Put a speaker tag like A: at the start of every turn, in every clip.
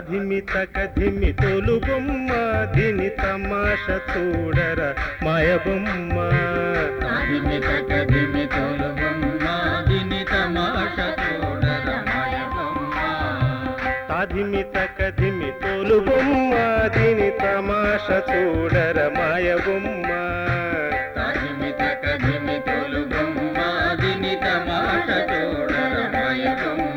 A: తాధిమి తకధిమి తోలు బొమ్మ దిని తమాష చూడర మాయ బొమ్మ
B: తాదిమి తకదిమి తోలు బొమ్మ దిని తమాష చూడర మాయ బొమ్మ
A: తాధిమి తకధిమి తోలు బొమ్మ దిని తమాష చూడర మాయ బొమ్మ
B: తాదిమి తకదిమి తోలు బొమ్మ దిని తమాష చూడర మాయ బొమ్మ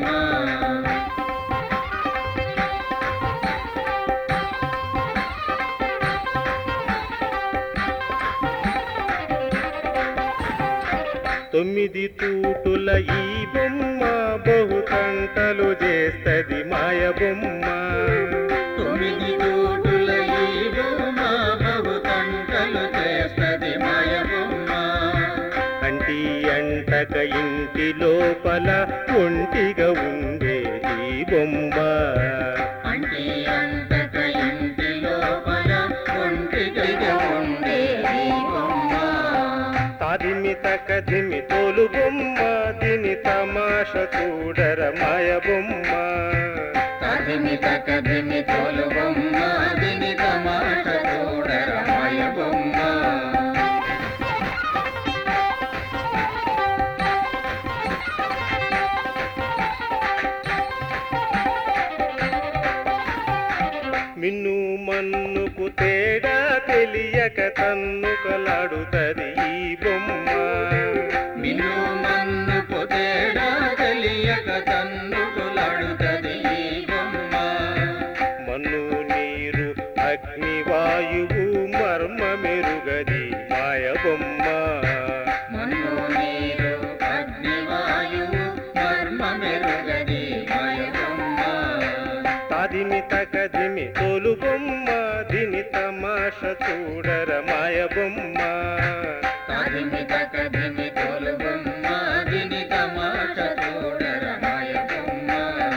A: తొమ్మిది తూటుల ఈ బొమ్మ బహుతంటలు చేస్తది మాయ బొమ్మ
B: తొమ్మిది తోటుల ఈ బొమ్మ బహు తంటలు చేస్తది మాయ బొమ్మ
A: అంటి అంటక ఇంటి లోపల ఒంటిగా ఉండే ఈ బొమ్మ
B: అంటి అంతక ఇంటి లోపల ఒంటిగా ఉండే ఈ బొమ్మ
A: తాదిమి తకదిమి తోలు బొమ్మ దీని తమాష చూడర మాయ బొమ్మ
B: తదిమి తకదిమి తోలు బొమ్మ దిని తమాష చూడర మాయ బొమ్మ
A: మిన్ను మన్నుకు తేడా తెలియక తన్నుకలాడుతది ఈ బొమ్మ
B: మిను మన్ను పొదేడా తెలియక తన్నుకులాడుతది ఈ బొమ్మ
A: మన్ను నీరు అగ్ని వాయువు మర్మ మెరుగది మాయ బొమ్మ
B: మన్ను నీరు అగ్ని వాయువు మర్మ మెరుగది మాయ బొమ్మ
A: తాదిమి తకదిమి తోలు బొమ్మ దిని తమాష చూడర మాయ బొమ్మ
B: తాదిమి తకదిమి తోలు బొమ్మ దిని తమాష చూడర మాయ బొమ్మ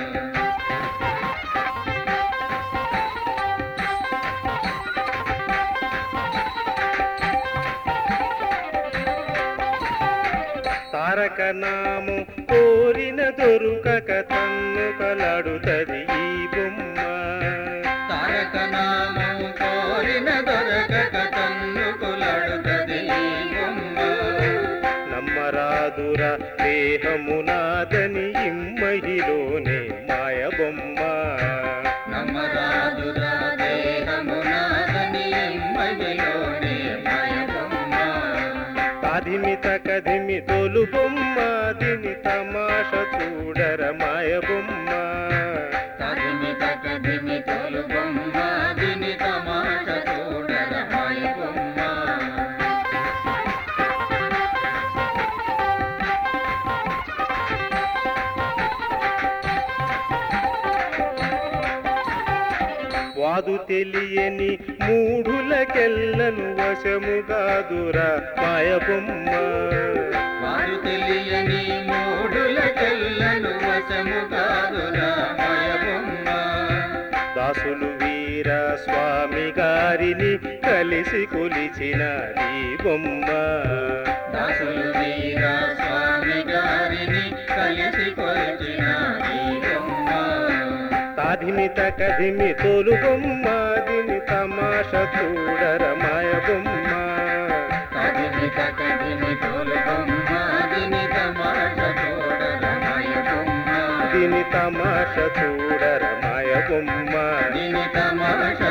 A: తారక నాము కోరిన దొరుకక తన్నుకలాడుతది ఈ బొమ్మ
B: తారక నామము కోరిన దొరకక తన్నుకులాడుతది ఈ బొమ్మ
A: నమ్మరాదుర దేహమునాదని ఇమ్మహిలోనే మాయ బొమ్మ
B: నమ్మరాదురా దేహమునాదని మహిలోనే మాయ బొమ్మ
A: తాదిమి తకదిమి తోలు బొమ్మ దిని తమాష చూడర మాయ బొమ్మ
B: తదిమి తకదిమి తోలు బొమ్మ దిని తమాష చూడర మాయ బొమ్మ
A: వాదు తెలియని మూఢులకెల్లను వశముగాదురా మాయ బొమ్మ
B: వారు తెలియని మూడుల తెల్లను వశము కాదురా మాయ బొమ్మ
A: దాసులు వీర స్వామి గారిని కలిసి కొలిచిన ఈ బొమ్మ
B: దాసులు వీర స్వామి గారిని కలిసి కొలిచిన ఈ బొమ్మ
A: తాధిమి తకధిమి తోలు బొమ్మ దిని తమాష చూడర మాయ బొమ్మ
B: తదిమి తకదిమి తోలు బొమ్మ దిని తమాష చూడర మాయ బొమ్మ
A: దిని తమాష చూడర మాయ బొమ్మ
B: దిని తమాష